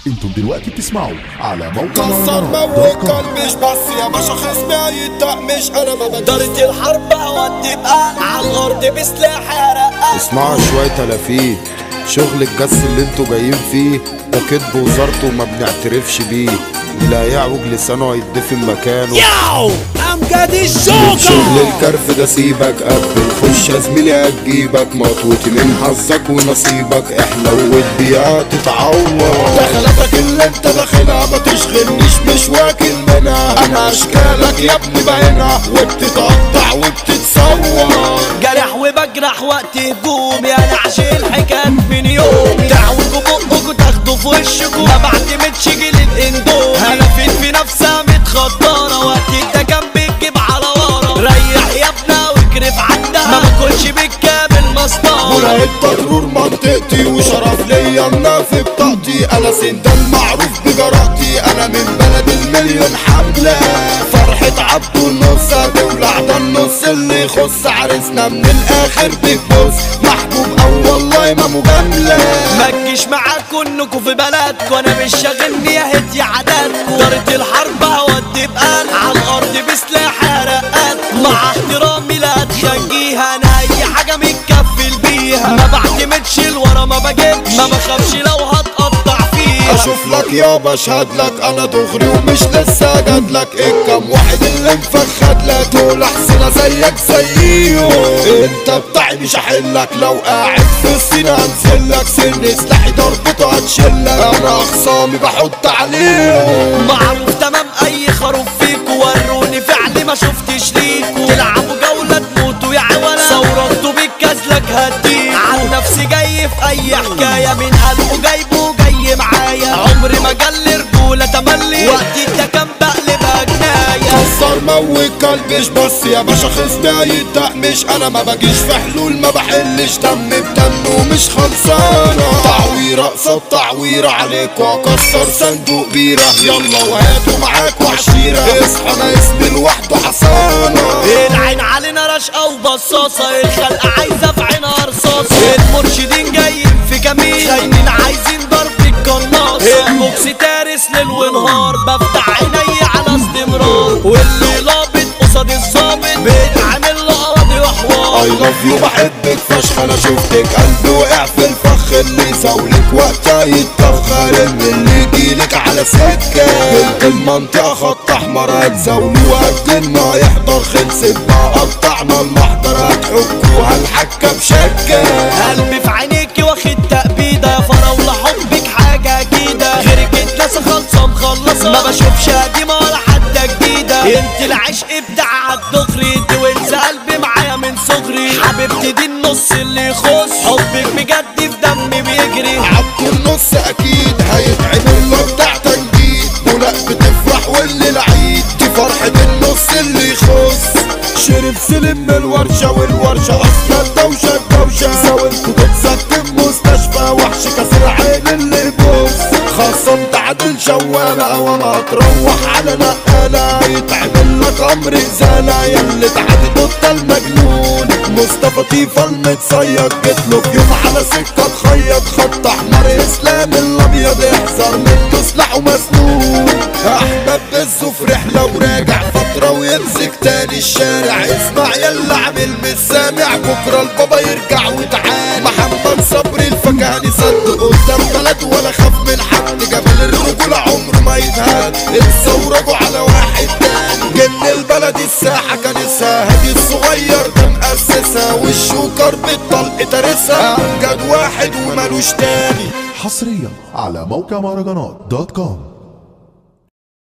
انتم دلوقتي بتسمعوا على موقع كسر مهرجانات موت دوت كوم. قلبي بس يا باشا خصمي هيتق مش انا ما بدرس دارت الحرب اودي بقى على الارض بسلاح رقة اسمعوا شوية تلافيت شغل الجس اللي انتوا جايين فيه ده كدب وزارته وما بنعترفش بيه اللي هيعوج لسانه هيدفن مكانه ياو امجد شغل الجوكر الكرف ده سيبك قبل خش يا زميلي هتجيبك مطوتي من حظك ونصيبك احلوت بيها تتعور دخلتك اللي انت داخلها ما تشغلنيش مش واكل منها انا اشكالك يا ابني بعينها وبتتقطع وبتتصور جرح وبجرح وقت هجوم يا نعش الحكايات من يوم تعوجوا بقكوا تاخدوا في وشكوا ما بعتمدش جيل الاندومي انا فين في نفسها متخدرة وقت انت كان بتجيب على ورا ريح يا ابنا واكرف عندها ما باكلش بالكامل مسطرة ولاية تطرور منطقتي وشرف ليا انا في بطاقتي انا سندان معروف بجرأتي انا من بلد المليون حملة فرحة عبده النص هتولع ده النص اللي يخص عرسنا من الاخر بيج بوس محبوب او والله ما مجاملة ما تجيش معاكوا انكوا في بلدكوا انا مش شاغلني يا هت يا عددكوا دارت الحرب هودي بقال على الارض بسلاح رقات مع احترامي لا تخجيها انا اي حاجه متكفل بيها ما بعتمدش لورا ما بجيبش ما بخافش لو هتقطع فيها اشوف لك يابا اشهد لك انا دغري ومش لسه جاد لك ايه كم واحد اللي مفخد لك دول احسن زيك زيهم انت بتاعي مش هحلك لو قاعد في السين هنزلك سن سلاحي ضربته هتشلك انا اخصامي بحط عليهم معروف تمام اي خروف فيكوا وروني فعل ما شفتش ليكوا تلعبوا جولة تموتوا يا عوالة ثورتوا بالكازلك هديكوا عن نفسي جاي في اي حكاية من قلبه جايبه جاي معايا عمري ما جل رجولة تملي وقتي ده كان بقلبها جناية كسر موت قلبش بس يا باشا خصمي هيتق مش انا ما بجيش في حلول ما بحلش دم بدم ومش خلصانة تعويرة قصاد تعويرة عليك واكسر صندوق بيرة يلا وهاتوا معاكوا عشيرة اصحى انا اسمي لوحده حصانة العين علينا رشقة وبصاصة الخلقة عايزة في عينها رصاصة المرشدين جايين في كمين خاينين عايزين ضرب القناصة البوكس تارس ليل ونهار بفتح عيني على استمرار واللي لابط قصاد الظابط بيتعامل له قاضي وحوار اي لاف يو بحبك فشخ انا شفتك قلبي وقع في الفخ اللي زولك وقتها يتفخر اللي يجيلك على سكة بنت المنطقة خط احمر هتزولي وقت ما يحضر خلصت بقى قطعنا المحضر هتحكوها الحكة بشكة قلبي في عينيكي واخد تأبيدة يا فراولة حبك حاجة أكيدة غيرك اتنسى خالصة مخلصة ما بشوفش قديمة ولا حتى جديدة انت العشق بتاع عالدغري انت وانسى قلبي معايا من صغري حبيبتي دي النص اللي يخص حبك بجد في دمي بيجري عبد النص اكيد هيتعمل له بتاع تنجيد ولا بتفرح واللي العيد دي فرحة النص اللي يخص شرب سلم من الورشة والورشة اصلا دوشة دوشة ساويلكوا تتسكن مستشفى وحش كسر عين اللي يبص خصمت عدل شوالة اوام هتروح على نقالة يتعمل لك امر ازالة ياللي تعدي ضد المجنون مصطفى طيفة المتصيد جيتله في يوم على سكة تخيط خط احمر اسلام الابيض احذر من تسلح ومسنون احمد بزه في رحلة وراجع فترة ويمسك تاني الشارع اسمع يلا عامل مش سامع بكرة البابا يرجع وتعال محمد صبري الفكهاني صد قدام بلد ولا خاف من حد جبل الرجولة عمره ما يتهان اتزورجوا على واحد تاني جن البلد الساحة كان الساهدي الصغير ده مؤسسها والشوكر بالطلق ترسها امجد واحد ومالوش تاني حصريا على موقع مهرجانات دوت كوم